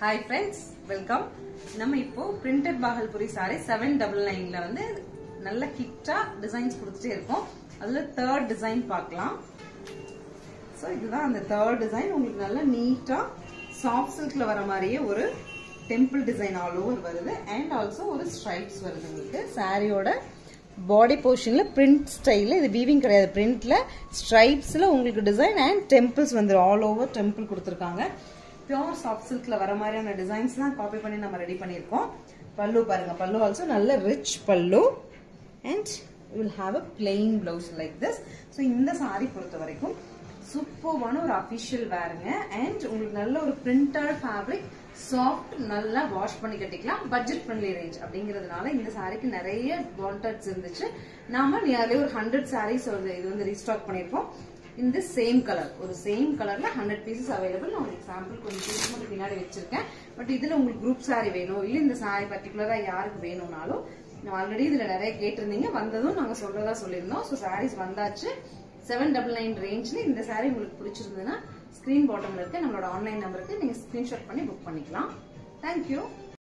hi friends welcome நம்ம இப்போ printed Bhagalpuri sari seven double நைன்ல வந்து நல்ல கிட்டா டிசைன்ஸ் கொடுத்துட்டே இருக்கோம் அதுல தேர்ட் டிசைன் பார்க்கலாம் ஸோ இதுதான் அந்த தேர்ட் டிசைன் உங்களுக்கு நல்லா நீட்டா சாஃப்ட் சில்க்ல வர மாதிரியே ஒரு டெம்பிள் டிசைன் ஆல் ஓவர் வருது அண்ட் ஆல்சோ ஒரு ஸ்ட்ரைப்ஸ் வருது உங்களுக்கு சாரியோட பாடி போர்ஷன்ல பிரிண்ட் ஸ்டைல இது வீவிங் கிடையாது பிரிண்ட்ல ஸ்ட்ரைப்ஸ்ல உங்களுக்கு டிசைன் அண்ட் டெம்பிள்ஸ் வந்துடும் ஆல் ஓவர் டெம்பிள் கொடுத்துருக்காங்க பியோர் சாஃப்ட் சில்க்ல வர மாதிரியான டிசைன்ஸ் தான் காப்பி பண்ணி நம்ம ரெடி பண்ணியிருக்கோம் பல்லு பாருங்க பல்லு ஆல்சோ நல்ல rich pallu and will have a plain blouse like this so இந்த சாரி பொறுத்த வரைக்கும் சூப்பர்வான ஒரு அஃபிஷியல் வேருங்க அண்ட் உங்களுக்கு நல்ல ஒரு பிரிண்டட் ஃபேப்ரிக் சாஃப்ட் நல்லா வாஷ் பண்ணி கட்டிக்கலாம் பட்ஜெட் ஃப்ரெண்ட்லி ரேஞ்ச் அப்படிங்கிறதுனால இந்த சாரிக்கு நிறைய வாண்டட்ஸ் இருந்துச்சு நாம நியர்லி ஒரு ஹண்ட்ரட் சாரீஸ் வந்து இது வந்து ரீஸ்டாக் பண்ணியிருக்கோம் இந்த சேம் கலர் ஒரு சேம் கலர்ல ஹண்ட்ரட் பீசஸ் அவைலபிள் நான் உங்களுக்கு சாம்பிள் கொஞ்சம் பீஸ் மட்டும் பின்னாடி வச்சிருக்கேன் பட் இதுல உங்களுக்கு குரூப் சாரி வேணும் இல்ல இந்த சாரி பர்டிகுலரா யாருக்கு வேணும்னாலும் ஆல்ரெடி இதுல நிறைய கேட்டிருந்தீங்க வந்ததும் நாங்க சொல்றதா சொல்லியிருந்தோம் ஸோ சாரீஸ் வந்தாச்சு செவன் டபுள் நைன் ரேஞ்ச்ல இந்த சாரி உங்களுக்கு பிடிச்சிருந்ததுன்னா ஸ்கிரீன் பாட்டம்ல இருக்க நம்மளோட ஆன்லைன் நம்பருக்கு நீங்க ஸ்கிரீன்ஷாட் பண்ணி புக் பண்ணிக்கலாம் தேங்க்யூ